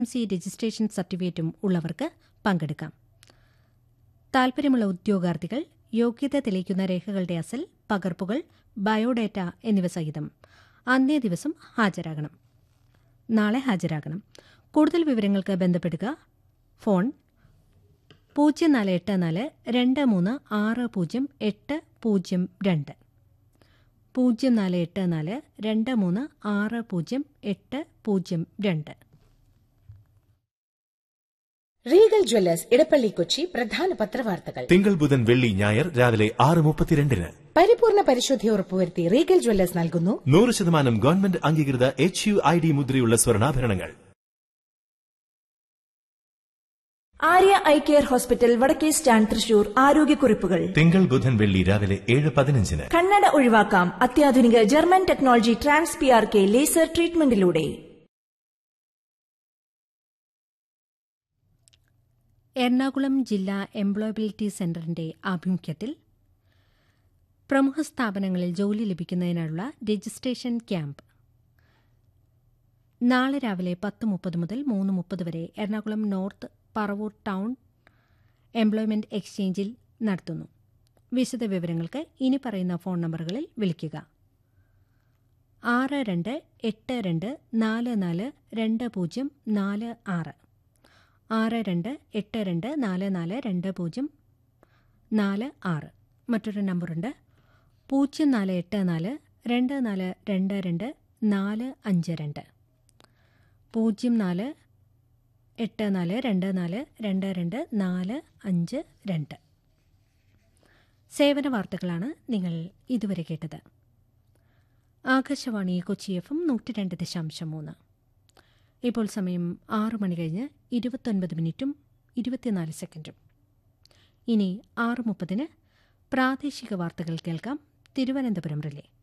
C registration സർട്ടിഫിക്കറ്റും ഉള്ളവർക്ക് പങ്കെടുക്കാം താൽപര്യമുള്ള ഉദ്യോഗാർത്ഥികൾ യോഗ്യത തെളിയിക്കുന്ന രേഖകളുടെ അസൽ പകർപ്പുകൾ ബയോഡേറ്റ എന്നിവ സഹിതം അന്നേ ദിവസം ഹാജരാകണം നാളെ ഹാജരാകണം കൂടുതൽ വിവരങ്ങൾക്ക് ബന്ധപ്പെടുക ഫോൺ പൂജ്യം നാല് എട്ട് നാല് രണ്ട് മൂന്ന് ആറ് പൂജ്യം എട്ട് പൂജ്യം രണ്ട് പൂജ്യം നാല് എട്ട് നാല് രണ്ട് മൂന്ന് ആറ് പൂജ്യം എട്ട് പൂജ്യം രണ്ട് റീഗൽ ജ്വല്ലേഴ്സ് ഇടപ്പള്ളി കൊച്ചി പ്രധാന പത്രവാർത്തകൾ തിങ്കൾ ബുധൻ വെള്ളി ഞായർ രാവിലെ ആറ് മുപ്പത്തിരണ്ടിന് പരിപൂർണ പരിശുദ്ധി ഉറപ്പുവരുത്തി റീഗൽ ജ്വല്ലേഴ്സ് നൽകുന്നു നൂറ് ശതമാനം ഗവൺമെന്റ് അംഗീകൃത എച്ച് യു ഐ ഡി മുദ്രയുള്ള സ്വർണ്ണാഭരണങ്ങൾ ആര്യ ഐ കെയർ ഹോസ്പിറ്റൽ വടക്കേ സ്റ്റാൻഡ് തൃശൂർ ആരോഗ്യക്കുറിപ്പുകൾ തിങ്കൾ ബുധൻ വെള്ളി രാവിലെ ഏഴ് പതിനഞ്ചിന് കണ്ണട ഒഴിവാക്കാം അത്യാധുനിക German technology trans P R K laser ട്രീറ്റ്മെന്റിലൂടെ എറണാകുളം ജില്ലാ എംപ്ലോയബിലിറ്റി സെന്ററിന്റെ ആഭിമുഖ്യത്തിൽ പ്രമുഖ സ്ഥാപനങ്ങളിൽ ജോലി ലഭിക്കുന്നതിനുള്ള രജിസ്ട്രേഷൻ ക്യാമ്പ് നാളെ രാവിലെ പത്ത് മുപ്പത് മുതൽ മൂന്ന് മുപ്പത് വരെ Ernakulam north Paravur town employment എക്സ്ചേഞ്ചിൽ നടത്തുന്നു വിശദ വിവരങ്ങൾക്ക് ഇനി പറയുന്ന ഫോൺ നമ്പറുകളിൽ വിളിക്കുക ആറ് രണ്ട് എട്ട് രണ്ട് നാല് നാല് രണ്ട് പൂജ്യം നാല് ആറ് ആറ് രണ്ട് എട്ട് രണ്ട് നാല് നാല് രണ്ട് പൂജ്യം നാല് ആറ് മറ്റൊരു നമ്പറുണ്ട് പൂജ്യം നാല് എട്ട് നാല് രണ്ട് നാല് രണ്ട് രണ്ട് നാല് അഞ്ച് രണ്ട് പൂജ്യം നാല് എട്ട് നാല് രണ്ട് നാല് രണ്ട് രണ്ട് നാല് അഞ്ച് രണ്ട് സേവന വാർത്തകളാണ് നിങ്ങൾ ഇതുവരെ കേട്ടത് ആകാശവാണി കൊച്ചി എഫ് എം നൂറ്റി രണ്ട് ദശാംശം മൂന്ന് ഇപ്പോൾ സമയം ആറു മണി കഴിഞ്ഞ് ഇരുപത്തൊൻപത് മിനിറ്റും ഇരുപത്തിനാല് സെക്കൻഡും ഇനി ആറ് മുപ്പതിന് പ്രാദേശിക വാർത്തകൾ കേൾക്കാം തിരുവനന്തപുരം റിലേ